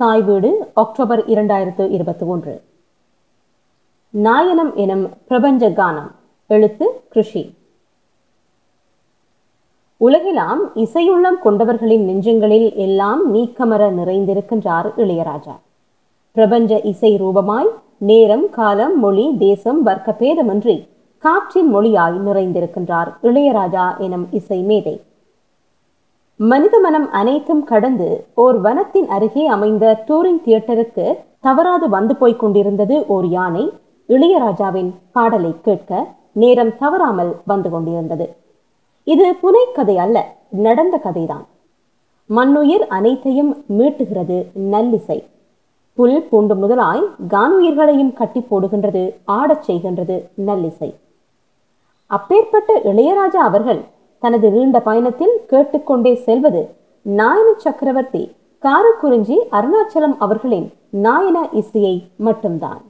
தாய் வீடு அக்டோபர் இரண்டாயிரத்து இருபத்தி ஒன்று நாயனம் எனும் பிரபஞ்ச கானம் எழுத்து கிருஷி உலகெல்லாம் இசையுள்ளம் கொண்டவர்களின் நெஞ்சங்களில் எல்லாம் நீக்கமர நிறைந்திருக்கின்றார் இளையராஜா பிரபஞ்ச இசை ரூபமாய் நேரம் காலம் மொழி தேசம் வர்க்க பேதமின்றி காற்றின் மொழியாய் நிறைந்திருக்கின்றார் இளையராஜா எனும் இசை மேதை மனித மனம் அனைத்தும் கடந்து ஓர் வனத்தின் அருகே அமைந்த டூரிங் தியேட்டருக்கு தவறாது வந்து போய்க் கொண்டிருந்தது ஓர் யானை இளையராஜாவின் பாடலை கேட்க நேரம் தவறாமல் வந்து கொண்டிருந்தது இது புனைக்கதை அல்ல நடந்த கதைதான் மண்ணுயிர் அனைத்தையும் மீட்டுகிறது நல்லிசை புல் பூண்டு முதலாய் கானுயிர்களையும் கட்டி போடுகின்றது ஆடச் செய்கின்றது நல்லிசை அப்பேற்பட்ட இளையராஜா அவர்கள் தனது நீண்ட பயணத்தில் கேட்டுக்கொண்டே செல்வது நாயன சக்கரவர்த்தி காரக்குறிஞ்சி அருணாச்சலம் அவர்களின் நாயன இசையை மட்டும்தான்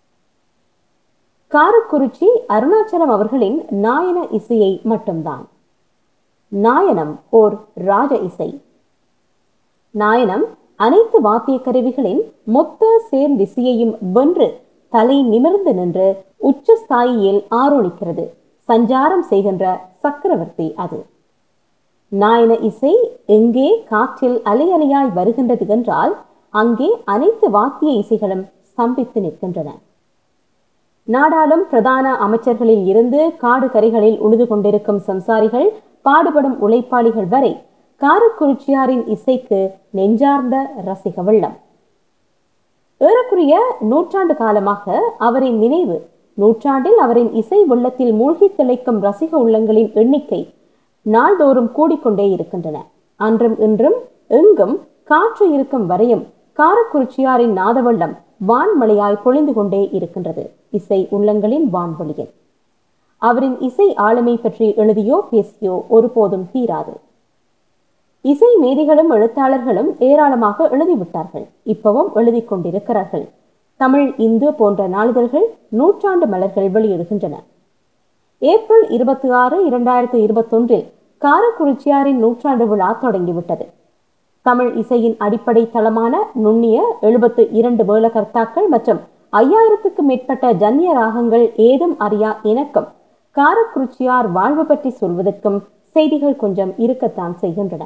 காரக்குறிச்சி அருணாச்சலம் அவர்களின் நாயன இசையை மட்டும்தான் நாயனம் ஓர் ராஜ இசை நாயனம் அனைத்து வாத்திய கருவிகளின் மொத்த சேர்ந்திசையையும் வென்று தலை நிமிர்ந்து நின்று உச்ச ஸ்தாயியில் ஆரோணிக்கிறது சஞ்சாரம் செய்கின்ற சக்கரவர்த்தி அது நாயன இசை எங்கே காற்றில் அலை அலையாய் வருகின்றது என்றால் அங்கே அனைத்து வாத்திய இசைகளும் ஸ்தம்பித்து நிற்கின்றன நாடாளும் பிரதான அமைச்சர்களில் இருந்து காடு கரைகளில் உழுது கொண்டிருக்கும் சம்சாரிகள் பாடுபடும் உழைப்பாளிகள் வரை காரக்குறிச்சியாரின் இசைக்கு நெஞ்சார்ந்த ரசிக வெள்ளம் ஏறக்குறைய நூற்றாண்டு காலமாக அவரின் நினைவு நூற்றாண்டில் அவரின் இசை வெள்ளத்தில் மூழ்கி திளைக்கும் ரசிக உள்ளங்களின் எண்ணிக்கை நாள்தோறும் கூடிக்கொண்டே இருக்கின்றன அன்றும் இன்றும் எங்கும் காற்று இருக்கும் வரையும் காரக்குறிச்சியாரின் நாதவள்ளம் வான்மழையாய் பொழிந்து கொண்டே இருக்கின்றது இசை உள்ளங்களின் வான்வழியில் அவரின் இசை ஆளுமை பற்றி எழுதியோ பேசியோ ஒருபோதும் தீராது இசை மேதிகளும் எழுத்தாளர்களும் ஏராளமாக எழுதிவிட்டார்கள் இப்பவும் எழுதி கொண்டிருக்கிறார்கள் தமிழ் இந்து போன்ற நாளிதழ்கள் நூற்றாண்டு மலர்கள் வெளியிடுகின்றன ஏப்ரல் இருபத்தி ஆறு இரண்டாயிரத்தி இருபத்தொன்றில் காரக்குறிச்சியாரின் நூற்றாண்டு விழா தொடங்கிவிட்டது தமிழ் இசையின் அடிப்படை தளமான நுண்ணிய எழுபத்து இரண்டு வேலகர்த்தாக்கள் மற்றும் ஐயாயிரத்துக்கும் மேற்பட்ட ஜன்னிய ராகங்கள் ஏதும் அறியா இணக்கம் காரக்குறிச்சியார் வாழ்வு பற்றி சொல்வதற்கும் செய்திகள் கொஞ்சம் இருக்கத்தான் செய்கின்றன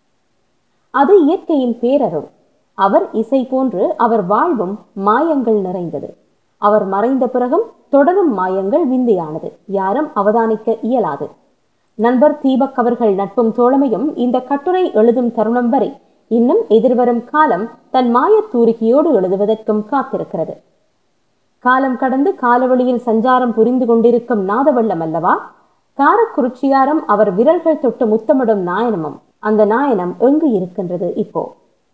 அது இயற்கையின் பேரருள் அவர் இசை போன்று அவர் வாழ்வும் மாயங்கள் நிறைந்தது அவர் மறைந்த பிறகும் தொடரும் மாயங்கள் விந்தையானது யாரும் அவதானிக்க இயலாது நண்பர் தீபக் அவர்கள் நட்பும் தோழமையும் இந்த கட்டுரை எழுதும் தருணம் வரை இன்னும் எதிர்வரும் காலம் தன் மாயத் தூரிகையோடு எழுதுவதற்கும் காத்திருக்கிறது காலம் கடந்து காலவழியில் சஞ்சாரம் புரிந்து கொண்டிருக்கும் நாதவள்ளம் அல்லவா காரக்குறிச்சியாரம் அவர் விரல்கள் தொட்டு முத்தமிடும் நாயனமும் அந்த நாயனம் எங்கு இருக்கின்றது இப்போ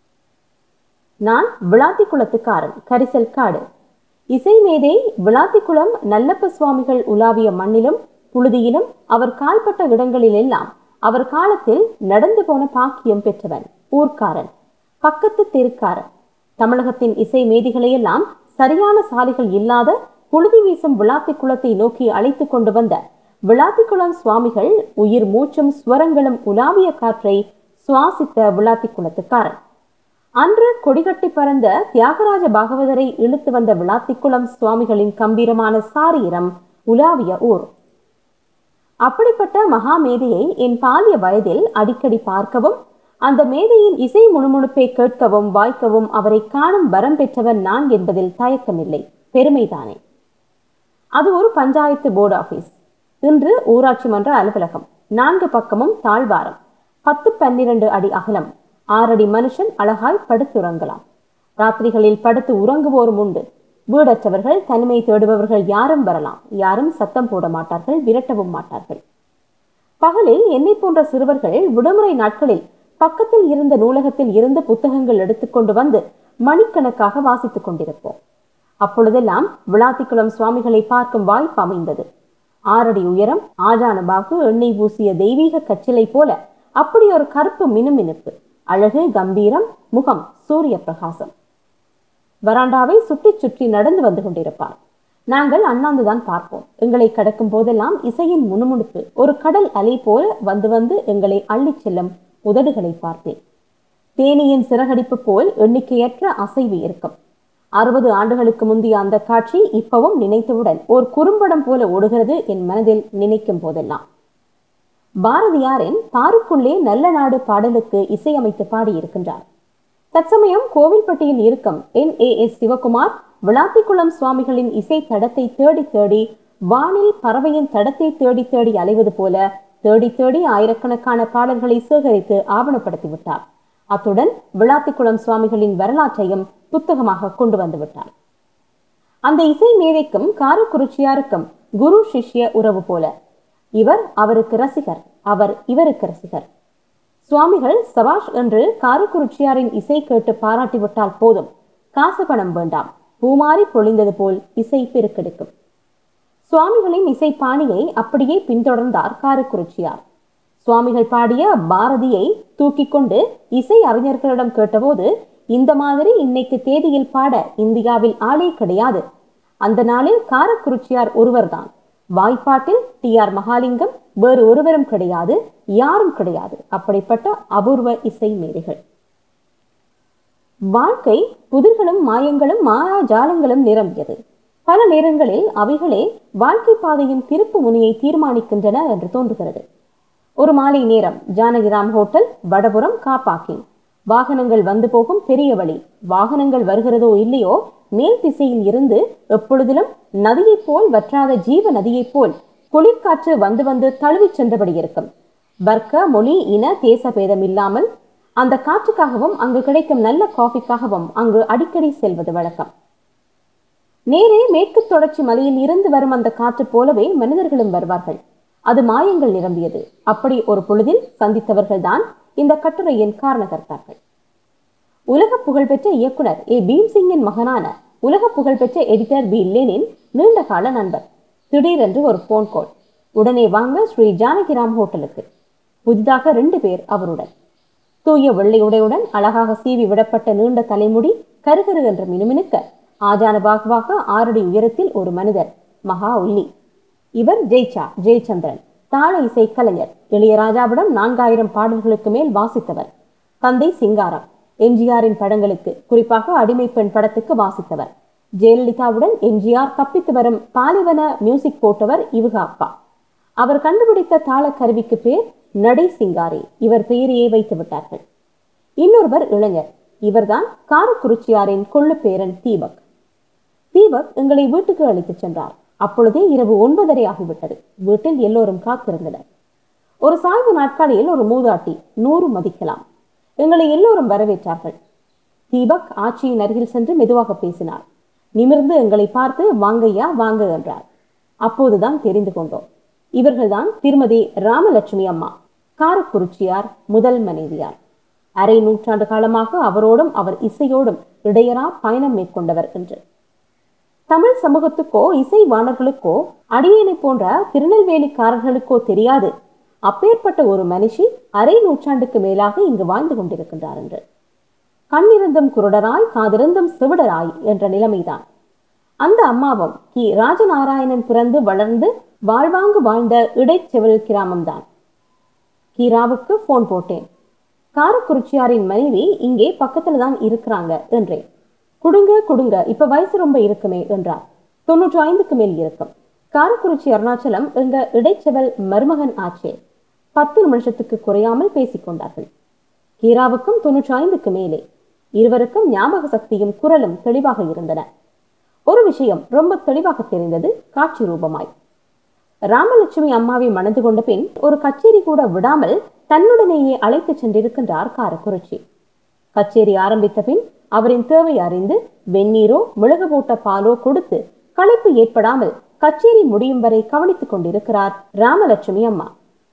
நான் விளாத்திக்குளத்துக்காரன் கரிசல் காடு இசை மேதை விளாத்திக்குளம் நல்லப்ப சுவாமிகள் உலாவிய மண்ணிலும் புழுதியிலும் அவர் கால்பட்ட இடங்களில் எல்லாம் அவர் காலத்தில் நடந்து போன பாக்கியம் பெற்றவன் ஊர்க்காரன் பக்கத்து தெருக்காரன் தமிழகத்தின் இசை மேதிகளையெல்லாம் சரியான சாலைகள் இல்லாத புழுதி வீசும் விளாத்தி குளத்தை நோக்கி அழைத்து கொண்டு வந்த விளாத்திக்குளம் சுவாமிகள் உயிர் மூச்சும் ஸ்வரங்களும் உலாவிய காற்றை சுவாசித்த விளாத்தி குளத்துக்காரன் அன்று கொடிகட்டி பறந்த தியாகராஜ பாகவதரை இழுத்து வந்த விளாத்திக்குளம் சுவாமிகளின் கம்பீரமான சாரீரம் உலாவிய ஊர் அப்படிப்பட்ட மகா மேதையை என் பாலிய வயதில் அடிக்கடி பார்க்கவும் அந்த மேதையின் இசை முணுமுணுப்பை கேட்கவும் வாய்க்கவும் அவரை காணும் வரம் பெற்றவன் நான் என்பதில் தயக்கமில்லை பெருமைதானே அது ஒரு பஞ்சாயத்து போர்டு ஆபீஸ் இன்று ஊராட்சி மன்ற அலுவலகம் நான்கு பக்கமும் தாழ்வாரம் பத்து பன்னிரண்டு அடி அகலம் ஆறடி மனுஷன் அழகாய் படுத்துறங்கலாம் ராத்திரிகளில் படுத்து உறங்குவோரும் உண்டு வீடற்றவர்கள் தனிமை தேடுபவர்கள் யாரும் வரலாம் யாரும் சத்தம் போட மாட்டார்கள் விரட்டவும் மாட்டார்கள் பகலில் என்னை போன்ற சிறுவர்கள் விடுமுறை நாட்களில் பக்கத்தில் இருந்த நூலகத்தில் இருந்து புத்தகங்கள் எடுத்துக்கொண்டு வந்து மணிக்கணக்காக வாசித்துக் கொண்டிருப்போம் அப்பொழுதெல்லாம் விளாத்திக்குளம் சுவாமிகளை பார்க்கும் வாய்ப்பு அமைந்தது ஆறடி உயரம் ஆஜான பாகு எண்ணெய் பூசிய தெய்வீக கச்சிலை போல அப்படி ஒரு கருப்பு மினுமினுப்பு அழகு கம்பீரம் முகம் சூரிய பிரகாசம் வராண்டாவை சுற்றி சுற்றி நடந்து வந்து கொண்டிருப்பார் நாங்கள் அண்ணாந்துதான் பார்ப்போம் எங்களை கடக்கும் போதெல்லாம் இசையின் முணுமுணுப்பு ஒரு கடல் அலை போல வந்து வந்து எங்களை அள்ளிச் செல்லும் உதடுகளை பார்த்தேன் தேனியின் சிறகடிப்பு போல் எண்ணிக்கையற்ற அசைவு இருக்கும் அறுபது ஆண்டுகளுக்கு முந்தைய அந்த காட்சி இப்பவும் நினைத்தவுடன் ஒரு குறும்படம் போல ஓடுகிறது என் மனதில் நினைக்கும் போதெல்லாம் பாரதியாரின் தாருக்குள்ளே நல்ல நாடு பாடலுக்கு இசையமைத்து பாடியிருக்கின்றார் தற்சமயம் கோவில்பட்டியில் இருக்கும் N A S Sivakumar Vilathikulam சுவாமிகளின் இசை தடத்தை தேடி தேடி வானில் பறவையின் தடத்தை தேடி தேடி அலைவது போல தேடி தேடி ஆயிரக்கணக்கான பாடல்களை சேகரித்து ஆவணப்படுத்தி விட்டார் அத்துடன் விளாத்திக்குளம் சுவாமிகளின் வரலாற்றையும் புத்தகமாக கொண்டு வந்து விட்டார் அந்த இசை மேதைக்கும் காரக்குறிச்சியாருக்கும் குரு சிஷ்ய உறவு போல இவர் அவருக்கு ரசிகர் அவர் இவருக்கு ரசிகர் சுவாமிகள் சபாஷ் என்று காரக்குறிச்சியாரின் இசை கேட்டு பாராட்டிவிட்டால் போதும் காசு பணம் வேண்டாம் பூமாரி பொழிந்தது போல் இசை பெருக்கெடுக்கும் சுவாமிகளின் இசை பாணியை அப்படியே பின்தொடர்ந்தார் காரக்குறிச்சியார் சுவாமிகள் பாடிய பாரதியை தூக்கி கொண்டு இசை அறிஞர்களிடம் கேட்டபோது இந்த மாதிரி இன்னைக்கு தேதியில் பாட இந்தியாவில் ஆளே கிடையாது அந்த நாளில் காரக்குறிச்சியார் ஒருவர்தான் வாய்ப்பாட்டில் டி ஆர் மகாலிங்கம் வேறு ஒருவரும் கிடையாது யாரும் கிடையாது அப்படிப்பட்ட அபூர்வ இசை மேதைகள் வாழ்க்கை புதிர்களும் மாயங்களும் மாயாஜாலங்களும் நிரம்பியது பல நேரங்களில் அவைகளே வாழ்க்கை பாதையின் திருப்பு முனையை தீர்மானிக்கின்றன என்று தோன்றுகிறது ஒரு மாலை நேரம் ஜானகிராம் ஹோட்டல் வடபுறம் காப்பாக்கி வாகனங்கள் வந்து போகும் பெரிய வழி வாகனங்கள் வருகிறதோ இல்லையோ மேல் திசையில் இருந்து எப்பொழுதிலும் நதியைப் போல் வற்றாத ஜீவ நதியைப் போல் குளிர்காற்று வந்து வந்து தழுவிச் சென்றபடி இருக்கும் வர்க்க மொழி இன தேச பேதம் இல்லாமல் அந்த காற்றுக்காகவும் அங்கு கிடைக்கும் நல்ல காஃபிக்காகவும் அங்கு அடிக்கடி செல்வது வழக்கம் நேரே மேற்கு தொடர்ச்சி மலையில் இருந்து வரும் அந்த காற்று போலவே மனிதர்களும் வருவார்கள் அது மாயங்கள் நிரம்பியது அப்படி ஒரு பொழுதில் சந்தித்தவர்கள்தான் இந்த கட்டுரையின் காரணகர்த்தார்கள் உலக புகழ்பெற்ற இயக்குனர் ஏ பீம்சிங்கின் மகனான உலக புகழ்பெற்ற எடிட்டர் பி லேனின் நீண்ட கால நண்பர் திடீரென்று ஒரு போன் கால் உடனே வாங்க ஸ்ரீ ஜானகிராம் ஹோட்டலுக்கு புதிதாக ரெண்டு பேர் அவருடன் தூய வெள்ளை உடையுடன் அழகாக சீவி விடப்பட்ட நீண்ட தலைமுடி கருகரு என்று மினுமினுக்க ஆஜான பாகுவாக ஆறடி உயரத்தில் ஒரு மனிதர் மகா ஒல்லி இவர் ஜெய்சா ஜெயச்சந்திரன் தாள இசை கலைஞர் இளையராஜாவிடம் நான்காயிரம் பாடல்களுக்கு மேல் வாசித்தவர் தந்தை சிங்காரம் எம்ஜிஆரின் படங்களுக்கு குறிப்பாக அடிமை பெண் படத்துக்கு வாசித்தவர் ஜெயலலிதாவுடன் எம்ஜிஆர் தப்பித்து வரும் பாலிவன மியூசிக் போட்டவர் இவக அப்பா அவர் கண்டுபிடித்த தாள கருவிக்கு பேர் நடை சிங்காரி இவர் பெயரையே வைத்து விட்டார்கள் இன்னொருவர் இளைஞர் இவர்தான் காரக்குறிச்சியாரின் கொள்ளு பேரன் தீபக் தீபக் எங்களை வீட்டுக்கு அழைத்துச் சென்றார் அப்பொழுதே இரவு ஒன்பதரை ஆகிவிட்டது வீட்டில் எல்லோரும் காத்திருந்தனர் ஒரு சாய்வு நாட்காலியில் ஒரு மூதாட்டி நூறு மதிக்கலாம் எங்களை எல்லோரும் வரவேற்றார்கள் தீபக் ஆட்சியின் அருகில் சென்று மெதுவாக பேசினார் நிமிர்ந்து எங்களை பார்த்து வாங்கய்யா வாங்க என்றார் அப்போதுதான் தெரிந்து கொண்டோம் இவர்கள்தான் திருமதி ராமலட்சுமி அம்மா காரக்குறிச்சியார் முதல் மனைவியார் அரை நூற்றாண்டு காலமாக அவரோடும் அவர் இசையோடும் இடையரா பயணம் மேற்கொண்டவர் என்று தமிழ் சமூகத்துக்கோ இசை வாணர்களுக்கோ அடியேனை போன்ற திருநெல்வேலிக்காரர்களுக்கோ தெரியாது அப்பேற்பட்ட ஒரு மனுஷி அரை நூற்றாண்டுக்கு மேலாக இங்கு வாழ்ந்து கொண்டிருக்கின்றார் என்று கண்ணிருந்தும் குருடராய் காதிருந்தும் செவிடராய் என்ற நிலைமைதான் அந்த அம்மாவும் கி ராஜநாராயணன் பிறந்து வளர்ந்து வாழ்வாங்கு வாழ்ந்த இடைச்செவல் கிராமம்தான் கீராவுக்கு போன் போட்டேன் காரக்குறிச்சியாரின் மனைவி இங்கே பக்கத்துல தான் இருக்கிறாங்க என்றேன் குடுங்க குடுங்க இப்ப வயசு ரொம்ப இருக்குமே என்றார் தொன்னூற்றி ஐந்துக்கு மேல் இருக்கும் காரக்குறிச்சி அருணாச்சலம் எங்க இடைச்செவல் மருமகன் ஆச்சே பத்து நிமிஷத்துக்கு குறையாமல் பேசிக்கொண்டார்கள் கீராவுக்கும் தொன்னூற்றி ஐந்துக்கு மேலே இருவருக்கும் ஞாபக சக்தியும் குரலும் தெளிவாக இருந்தன ஒரு விஷயம் ரொம்ப தெளிவாக தெரிந்தது காட்சி ரூபமாய் ராமலட்சுமி அம்மாவை மணந்து கொண்ட பின் ஒரு கச்சேரி கூட விடாமல் தன்னுடனேயே அழைத்து சென்றிருக்கின்றார் காரக்குறிச்சி கச்சேரி ஆரம்பித்த பின் அவரின் தேவை அறிந்து வெந்நீரோ மிளகு போட்ட பாலோ கொடுத்து களைப்பு ஏற்படாமல் கச்சேரி முடியும் வரை கவனித்துக் கொண்டிருக்கிறார் ராமலட்சுமி அம்மா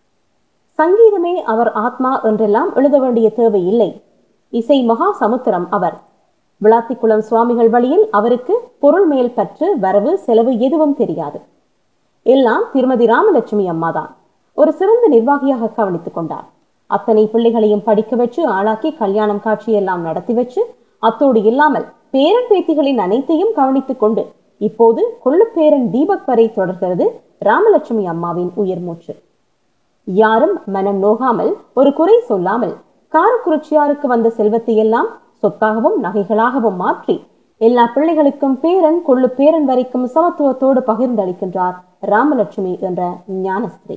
சங்கீதமே அவர் ஆத்மா என்றெல்லாம் எழுத வேண்டிய தேவை இல்லை இசை மகா சமுத்திரம் அவர் விளாத்திக்குளம் சுவாமிகள் வழியில் அவருக்கு பொருள் மேல் பற்று வரவு செலவு எதுவும் தெரியாது எல்லாம் திருமதி ராமலட்சுமி அம்மாதான் ஒரு சிறந்த நிர்வாகியாக கவனித்துக் கொண்டார் அத்தனை பிள்ளைகளையும் படிக்க வச்சு ஆளாக்கி கல்யாணம் காட்சி எல்லாம் நடத்தி வச்சு அத்தோடு இல்லாமல் பேரன் பேத்திகளின் அனைத்தையும் கவனித்துக் கொண்டு இப்போது கொள்ளுப்பேரன் தீபக் வரை தொடர்கிறது ராமலட்சுமி அம்மாவின் உயிர் மூச்சு யாரும் மனம் நோகாமல் ஒரு குறை சொல்லாமல் காரக்குறிச்சியாருக்கு வந்த செல்வத்தை எல்லாம் சொத்தாகவும் நகைகளாகவும் மாற்றி எல்லா பிள்ளைகளுக்கும் பேரன் கொள்ளு பேரன் வரைக்கும் சமத்துவத்தோடு பகிர்ந்தளிக்கின்றார் ராமலட்சுமி என்ற ஞானஸ்திரீ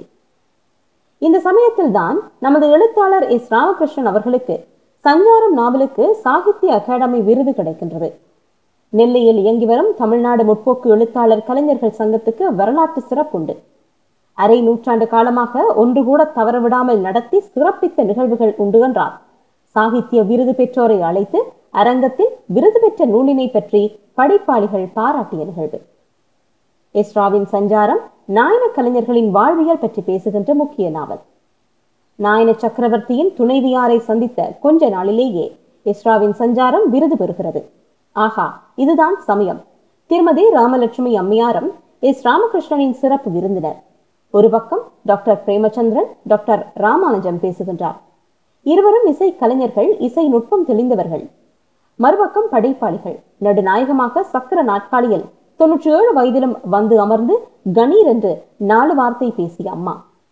இந்த சமயத்தில் தான் நமது எழுத்தாளர் எஸ் ராமகிருஷ்ணன் அவர்களுக்கு சஞ்சாரம் நாவலுக்கு சாகித்ய அகாடமி விருது கிடைக்கின்றது நெல்லையில் இயங்கி வரும் தமிழ்நாடு முற்போக்கு எழுத்தாளர் கலைஞர்கள் சங்கத்துக்கு வரலாற்று சிறப்புண்டு அரை நூற்றாண்டு காலமாக ஒன்று கூட தவறவிடாமல் நடத்தி சிறப்பித்த நிகழ்வுகள் உண்டு என்றார் சாகித்ய விருது பெற்றோரை அழைத்து அரங்கத்தில் விருது பெற்ற நூலினை பற்றி படைப்பாளிகள் பாராட்டிய நிகழ்வு எஸ்ராவின் சஞ்சாரம் நாயன கலைஞர்களின் வாழ்வியல் பற்றி பேசுகின்ற முக்கிய நாவல் நாயன சக்கரவர்த்தியின் துணைவியாரை சந்தித்த கொஞ்ச நாளிலேயே எஸ்ராவின் சஞ்சாரம் விருது பெறுகிறது ஆஹா இதுதான் சமயம் திருமதி ராமலட்சுமி அம்மையாரும் எஸ் ராமகிருஷ்ணனின் சிறப்பு விருந்தினர் ஒரு பக்கம் டாக்டர் பிரேமச்சந்திரன் டாக்டர் ராமானுஜம் பேசுகின்றார் இருவரும் இசை கலைஞர்கள் இசை நுட்பம் தெளிந்தவர்கள் மறுபக்கம் படைப்பாளிகள் நடுநாயகமாக சக்கர நாட்காலியில் தொன்னூற்றி ஏழு வயதிலும் வந்து அமர்ந்து கணீர் என்று நாலு வார்த்தை பேசிய அம்மா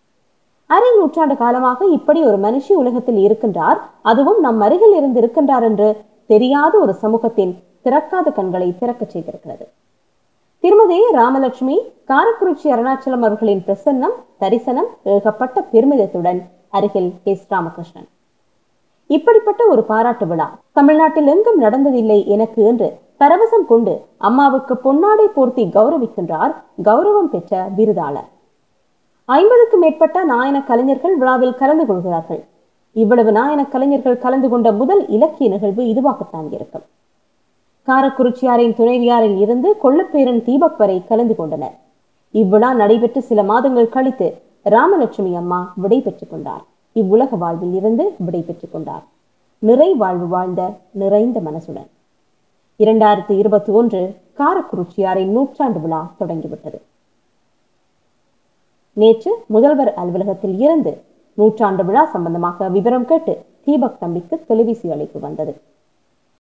அரை நூற்றாண்டு காலமாக இப்படி ஒரு மனுஷி உலகத்தில் இருக்கின்றார் அதுவும் நம் அருகில் இருந்து இருக்கின்றார் என்று தெரியாத ஒரு சமூகத்தின் திறக்காத கண்களை திறக்கச் செய்திருக்கிறது திருமதி ராமலட்சுமி காரக்குறிச்சி அருணாச்சலம் அவர்களின் பிரசன்னம் தரிசனம் ஏகப்பட்ட பெருமிதத்துடன் அருகில் எஸ் ராமகிருஷ்ணன் இப்படிப்பட்ட ஒரு பாராட்டு விழா தமிழ்நாட்டில் எங்கும் நடந்ததில்லை எனக்கு என்று பரவசம் கொண்டு அம்மாவுக்கு பொன்னாடை போர்த்தி கௌரவிக்கின்றார் கௌரவம் பெற்ற விருதாளர் ஐம்பதுக்கும் மேற்பட்ட நாயன கலைஞர்கள் விழாவில் கலந்து கொள்கிறார்கள் இவ்வளவு நாயன கலைஞர்கள் கலந்து கொண்ட முதல் இலக்கிய நிகழ்வு இதுவாகத்தான் இருக்கும் காரக்குறிச்சியாரின் துணைவியாரில் இருந்து கொள்ளப்பேரன் தீபக் வரை கலந்து கொண்டனர் இவ்விழா நடைபெற்று சில மாதங்கள் கழித்து ராமலட்சுமி அம்மா விடை பெற்றுக் கொண்டார் இவ்வுலக வாழ்வில் இருந்து விடை பெற்றுக் கொண்டார் நிறை வாழ்வு வாழ்ந்த நிறைந்த மனசுடன் இரண்டாயிரத்தி இருபத்தி ஒன்று காரக்குறிச்சியாரின் நூற்றாண்டு விழா தொடங்கிவிட்டது நேற்று முதல்வர் அலுவலகத்தில் இருந்து நூற்றாண்டு விழா சம்பந்தமாக விவரம் கேட்டு தீபக் தம்பிக்கு தொலைபேசி அழைப்பு வந்தது